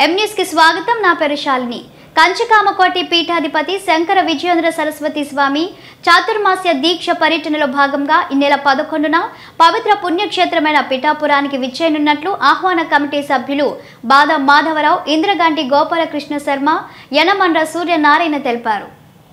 M news కి స్వాగతం నా పేరు శాలిని కంచికామకోటి పీఠాధిపతి శంకర విజయేంద్ర సరస్వతి స్వామి చాతుర్మాస్య దీక్ష పర్యటనలో భాగంగా ఈ నెల పదకొండున పవిత్ర పుణ్యక్షేత్రమైన పిఠాపురానికి విచ్చేయనున్నట్లు ఆహ్వాన కమిటీ సభ్యులు బాద మాధవరావు ఇంద్రగాంటి గోపాలకృష్ణ శర్మ యనమండ్ర సూర్యనారాయణ తెలిపారు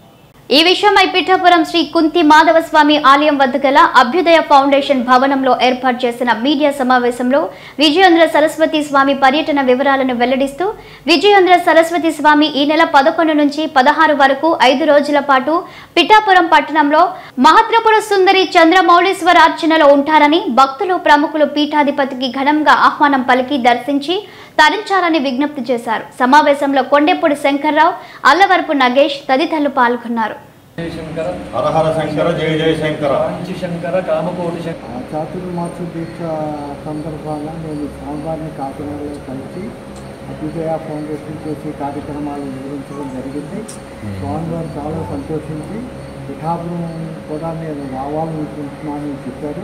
ఈ విషయమై పిఠాపురం శ్రీ కుంతి మాధవ స్వామి ఆలయం వద్ద గల అభ్యుదయ ఫౌండేషన్ భవనంలో ఏర్పాటు చేసిన మీడియా సమావేశంలో విజయేంద్ర సరస్వతి స్వామి పర్యటన వివరాలను వెల్లడిస్తూ విజయేంద్ర సరస్వతి స్వామి ఈ నెల పదకొండు నుంచి పదహారు వరకు ఐదు రోజుల పాటు పిఠాపురం పట్టణంలో మహత్రపుర సుందరి చంద్రమౌళీశ్వర అర్చనలో ఉంటారని భక్తులు ప్రముఖులు పీఠాధిపతికి ఘనంగా ఆహ్వానం పలికి దర్శించి తరించాలని విజ్ఞప్తి చేశారు సమావేశంలో కొండెపూడి శంకర్రావు అల్లవరపు నగేష్ తదితరులు పాల్గొన్నారు జయ శంకర హరహర శంకర జయ జయ శంకర కాంచి శంకర కామకోటి శంకర ఆ చాతుర్మాస దీక్ష సందర్భంగా నేను స్వామివారిని కాకినాడలో కలిసి అభ్యుదయ ఫౌండేషన్ చేసే కార్యక్రమాలు నిర్వహించడం జరిగింది స్వామివారు చాలా సంతోషించి పిఠాపురం కూడా నేను రావాలనుకుంటున్నానని చెప్పారు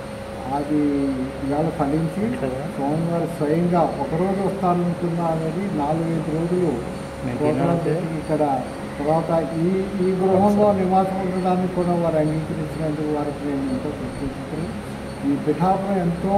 అది ఇవాళ ఫలించి స్వామివారు స్వయంగా ఒకరోజు వస్తాననుకున్నా అనేది నాలుగైదు రోజులు ప్రోగ్రాం పెట్టి ఇక్కడ తర్వాత ఈ ఈ గృహంలో నివాసం ఉండడానికి కూడా వారు అంగీకరించినందుకు వారికి నేను ఎంతో కృతజ్ఞతలు ఈ పిఠాపురం ఎంతో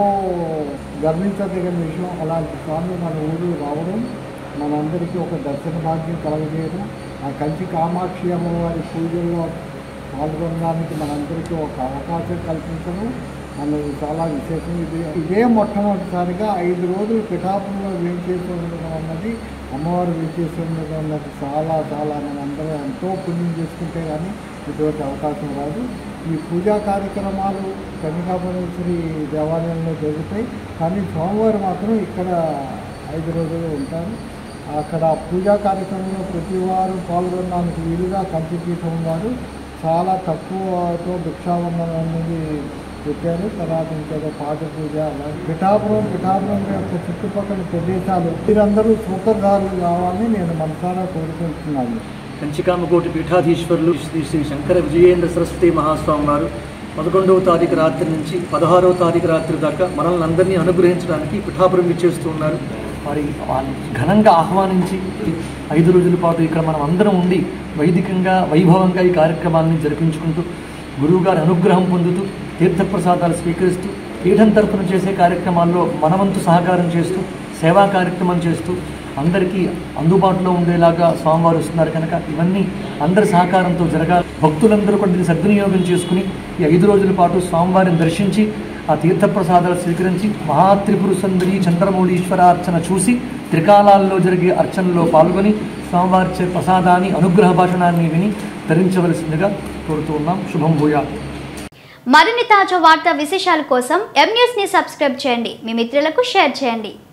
గర్వించదగిన విషయం అలాంటి స్వామి మన ఊరు రావడం మనందరికీ ఒక దర్శన భాగ్యం కలగజేయడం ఆ కంచి కామాక్షి అమ్మవారి పూజల్లో పాల్గొనడానికి మనందరికీ ఒక అవకాశం కల్పించడం అన్నది చాలా విశేషం ఇది ఇదే మొట్టమొదటిసారిగా ఐదు రోజులు పిఠాపురంలో వేంచేసి ఉండడం అన్నది అమ్మవారు వేంచేసి ఉండడం అన్నది చాలా చాలా మనందరం ఎంతో పుణ్యం చేసుకుంటే కానీ ఇటువంటి అవకాశం రాదు ఈ పూజా కార్యక్రమాలు కన్నికాపరేశ్వరి దేవాలయంలో జరుగుతాయి కానీ సోమవారం మాత్రం ఇక్కడ ఐదు రోజులు ఉంటారు అక్కడ పూజా కార్యక్రమంలో ప్రతి వారు పాల్గొనడానికి వీలుగా కంచిపీఠం వారు చాలా తక్కువతో భిక్షావరణం అనేది పెట్టారు తర్వాత ఇంకేదో పాట పూజ అలాగే పిఠాపురం పిఠాపురం యొక్క చుట్టుపక్కల ప్రదేశాలు మీరందరూ సూత్రధారులు కావాలని నేను మనసారా కోరుకుంటున్నాను కంచికామకోటి పీఠాధీశ్వరులు శ్రీ శ్రీ శంకర విజయేంద్ర సరస్వతి మహాస్వామి వారు పదకొండవ తారీఖు రాత్రి నుంచి పదహారవ తారీఖు రాత్రి దాకా మనల్ని అందరినీ అనుగ్రహించడానికి పిఠాపురం ఇచ్చేస్తూ ఉన్నారు మరి వాళ్ళని ఘనంగా ఆహ్వానించి ఐదు రోజుల పాటు ఇక్కడ మనం అందరం ఉండి వైదికంగా వైభవంగా ఈ కార్యక్రమాన్ని జరిపించుకుంటూ గురువుగారి అనుగ్రహం పొందుతూ తీర్థప్రసాదాలు స్వీకరిస్తూ పీఠం తరపున చేసే కార్యక్రమాల్లో మనవంతు సహకారం చేస్తూ సేవా కార్యక్రమం చేస్తూ అందరికీ అందుబాటులో ఉండేలాగా స్వామివారు వస్తున్నారు కనుక ఇవన్నీ అందరి సహకారంతో జరగాలి భక్తులందరూ కూడా దీన్ని సద్వినియోగం చేసుకుని ఈ ఐదు రోజుల పాటు స్వామివారిని దర్శించి ఆ తీర్థప్రసాదాలు స్వీకరించి మహాత్రిపుర సుందరి చంద్రమౌళీశ్వరార్చన చూసి త్రికాలాల్లో జరిగే అర్చనలో పాల్గొని స్వామివారి చే ప్రసాదాన్ని అనుగ్రహ భాషణాన్ని విని ధరించవలసిందిగా కోరుతూ ఉన్నాం శుభం భూయా మరిన్ని తాజా వార్తా విశేషాల కోసం ఎం న్యూస్ ని సబ్స్క్రైబ్ చేయండి మీ మిత్రులకు షేర్ చేయండి